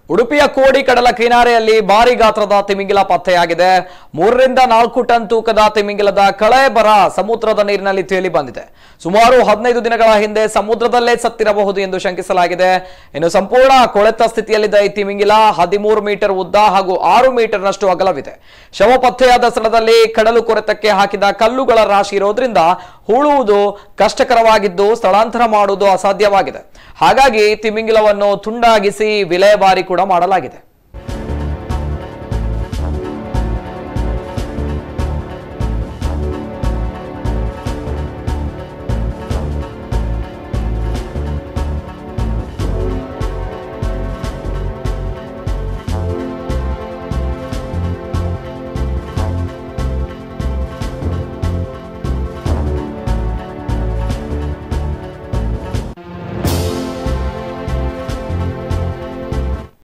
ಉಡುಪಿಯ ಕೋಡಿ ಕಡಲ ಕಿನಾರೆಯಲ್ಲಿ ಭಾರಿ ಗಾತ್ರದ ತಿಮಿಂಗಿಲ ಪತ್ತೆಯಾಗಿದೆ ಮೂರರಿಂದ ನಾಲ್ಕು ಟನ್ ತೂಕದ ತಿಮಿಂಗಿಲದ ಕಳೆಬರ ಸಮುದ್ರದ ನೀರಿನಲ್ಲಿ ತೇಲಿ ಬಂದಿದೆ ಸುಮಾರು ಹದಿನೈದು ದಿನಗಳ ಹಿಂದೆ ಸಮುದ್ರದಲ್ಲೇ ಸತ್ತಿರಬಹುದು ಎಂದು ಶಂಕಿಸಲಾಗಿದೆ ಇನ್ನು ಸಂಪೂರ್ಣ ಕೊಳೆತ ಸ್ಥಿತಿಯಲ್ಲಿದ್ದ ಈ ತಿಮಿಂಗಿಲ ಹದಿಮೂರು ಮೀಟರ್ ಉದ್ದ ಹಾಗೂ ಆರು ಮೀಟರ್ನಷ್ಟು ಅಗಲವಿದೆ ಶವ ಪತ್ತೆಯಾದ ಸ್ಥಳದಲ್ಲಿ ಕಡಲು ಕೊರೆತಕ್ಕೆ ಹಾಕಿದ ಕಲ್ಲುಗಳ ರಾಶಿ ಇರೋದ್ರಿಂದ ಹೂಳುವುದು ಕಷ್ಟಕರವಾಗಿದ್ದು ಸ್ಥಳಾಂತರ ಮಾಡುವುದು ಅಸಾಧ್ಯವಾಗಿದೆ ಹಾಗಾಗಿ ತಿಮಿಂಗಿಲವನ್ನು ತುಂಡಾಗಿಸಿ ವಿಲೇವಾರಿ ಕೂಡ ಮಾಡಲಾಗಿದೆ